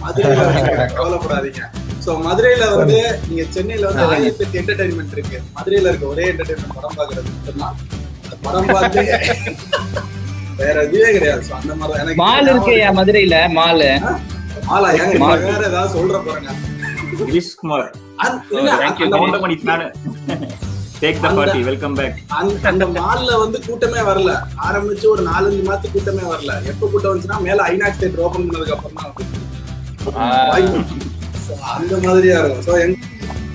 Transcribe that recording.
மதுரையில வச்சிருக்கேன், கவலைப்படாதீங்க சோ மதுரையில வந்து நீங்க சென்னையில வந்து ஆயிரத்தி எட்டு என்டர்டைன்மெண்ட் இருக்கு மதுரையில இருக்க ஒரே என்டர்டைன்மெண்ட் படம் பாக்குறது மட்டும்தான் அந்த படம் பார்த்து வேற இதுவே கிடையாது So, அந்த மாதிரி எனக்கு மால் இருக்கு மதுரையில மால் மாலா ஏங்க நீங்க Mall. வேற ஏதாவது சொல்ற பாருங்க கிரீஷ்குமார் அந்த- இல்ல, தேங்க்யூ அந்த- Goundamani fan take the party welcome back அந்த அந்த மால்ல வந்து கூட்டமே வரல ஆரம்பிச்சு ஒரு நாலஞ்சு மாசத்துக்கு கூட்டமே வரல எப்ப கூட்டம் வந்துச்சுன்னா மேல ஐநாக்ஸ் தேட்டர் ஓபன் பண்ணதுக்கு அப்புறம் தான் வந்து So, அந்த மாதிரியா இருக்கும் சோ